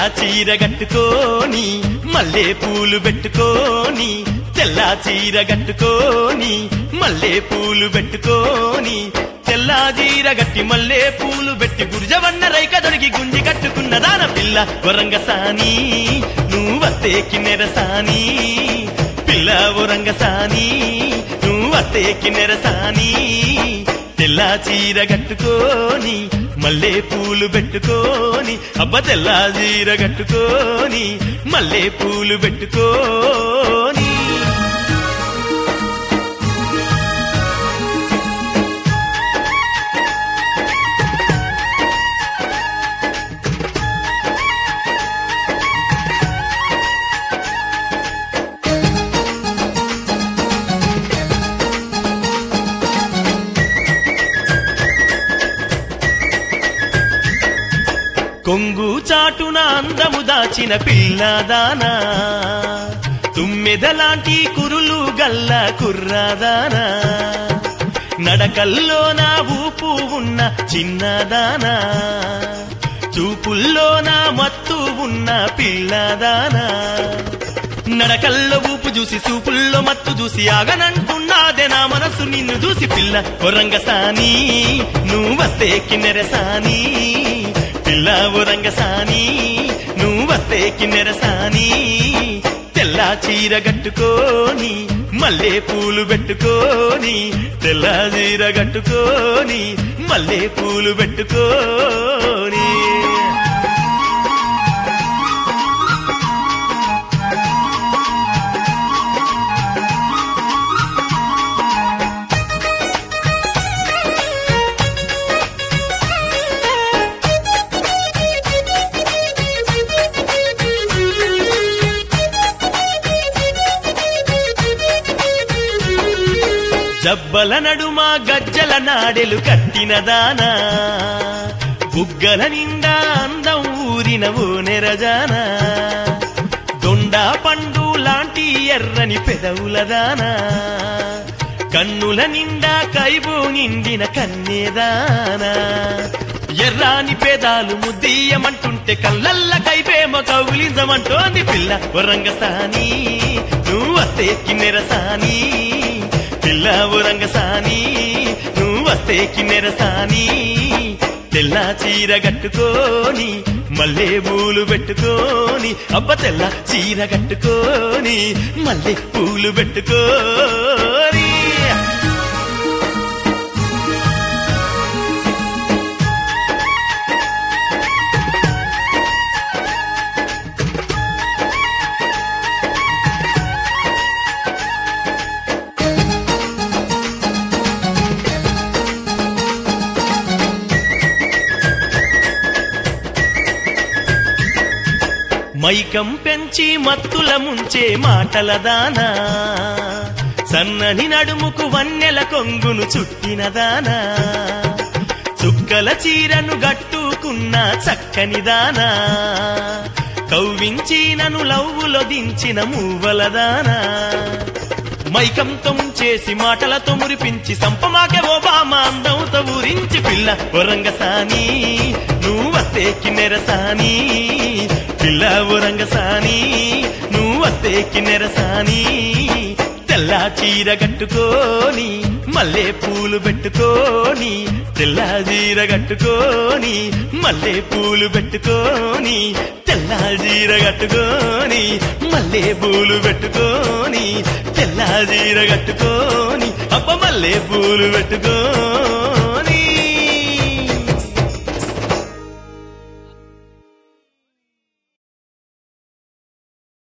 చీర కట్టుకోని మల్లె పూలు పెట్టుకోని తెల్ల చీర కట్టుకోని మల్లె పూలు పెట్టుకోని తెల్ల చీర గట్టి మల్లె పూలు పెట్టి గురుజవన్న రైక దొరికి గుంజి కట్టుకున్న దాన పిల్ల వరంగసాని నువ్వు వస్తే కిన్నెరసాని పిల్ల వరంగసాని నువ్వు వస్తే కిన్నెరసాని తెల్ల చీర కట్టుకోని మల్లె పూలు పెట్టుకోని అబ్బ తెల్ల చీర కట్టుకోని మల్లె పూలు పెట్టుకోని కొంగు చాటున అందము దాచిన పిల్లదానా తుమ్మెదలాంటి కురులు గల్ల కుర్రాదానా నడకల్లో నా ఊపు ఉన్న చిన్నదానా చూపుల్లో నా మత్తు ఉన్న పిల్లదానా నడకల్లో ఊపు చూసి సూపుల్లో మత్తు చూసి ఆగనంటున్నాదే నా మనసు నిన్ను చూసి పిల్ల ఒరంగసాని నువ్వు వస్తే కిన్నెరసాని పిల్ల ఒరంగసాని నువ్వు వస్తే కిన్నెరసాని తెల్ల చీర కట్టుకోని మల్లె పూలు పెట్టుకోని తెల్ల చీర కట్టుకోని మల్లె పూలు పెట్టుకోని జబ్బల నడుమ గజ్జల నాడెలు కట్టిన దానా బుగ్గల నిండా అందం ఊరిన ఓ నెరజానా దొండా పండు లాంటి ఎర్రని పెదవుల దానా కన్నుల నిండా కైబు నిండిన కన్నేదానా ఎర్రాని పేదాలు ముద్దీయమంటుంటే కళ్ళల్ల కైపేమ కౌలించమంటోంది పిల్ల వరంగసాని నువ్వు వస్తే కిన్నెరసాని పిల్ల రంగసాని నువ్వు వస్తే కిన్నెరసాని తెల్ల చీర కట్టుకోని మల్లె పూలు పెట్టుకోని అబ్బ తెల్ల చీర కట్టుకోని మల్లె పూలు పెట్టుకోని మైకం పెంచి మత్తుల ముంచే మాటల దానా సన్నని నడుముకు వన్నెల కొంగును చుట్టిన దానా చుక్కల చీరను గట్టుకున్న చక్కని దానా కవ్వించి నను లవ్వులో దించిన మూవల దానా మైకంతో ముంచేసి మాటలతో మురిపించి సంపమాకే ఓబామా అందంతో ఊరించి పిల్ల ఒరంగసాని నువ్వు వస్తే కిన్నెరసాని పిల్ల ఒరంగసాని నువ్వు వస్తే కిన్నెరసాని తెల్ల చీర కట్టుకోని మల్లె పూలు పెట్టుకోని తెల్ల చీర కట్టుకోని మల్లె పూలు పెట్టుకోని తెల్ల చీర కట్టుకోని మల్లె పూలు పెట్టుకోని తెల్ల చీర కట్టుకోని అబ్బ మల్లె పూలు పెట్టుకోని